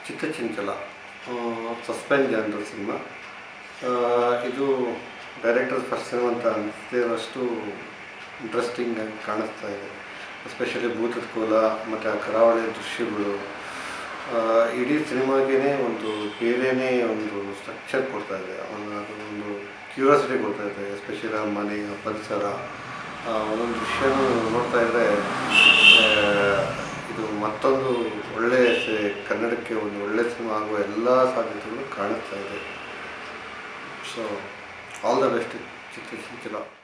ಚಿತ್ತಚಿಂಚಲ suspense genre cinema ಇದು director first cinema ಅಂತ ಅನಿಸ್ತಿರೋಷ್ಟು ಇಂಟ್ರೆಸ್ಟಿಂಗ್ ಆಗಿ ಕಾಣಿಸ್ತಾ ಇದೆ ಎಸ್ಪೆಷಲಿ ಭೂತದ ಕೋಲ ಮತ್ತು ಆ ಕರಾವಳಿಯ ದೃಶ್ಯಗಳು ಆ, ಇಡೀ ಸಿನಿಮಾಗೇ ಒಂದು ಬೇರೆಯೇ ಒಂದು ಸ್ಟ್ರಕ್ಚರ್ ಕೊಡ್ತಾ ಇದೆ ಅವನ ಅದು ಒಂದು ಕ್ಯೂರಿಯಾಸಿಟಿ ಕೊಡ್ತಾ ಇದೆ ಎಸ್ಪೆಷಲಿ ಆ ಮನೆ ಆ ಪರಿಸರ ಆ ಒಂದೊಂದು ದೃಶ್ಯನೂ ನೋಡ್ತಾ ಇದ್ದರೆ ಇದು ಮತ್ತೊಂದು ಒಳ್ಳೆಯ ಸಿ- ಕನ್ನಡಕ್ಕೆ ಒಂದು ಒಳ್ಳೆಯ ಸಿನಿಮಾ ಆಗುವ ಎಲ್ಲ ಸಾಧ್ಯತೆಗಳು ಕಾಣಿಸ್ತಾ ಇದೆ ಸೊ ಆಲ್ ದ ಬೆಸ್ಟ್ ಚಿತ್ರ ಚಿತ್ರ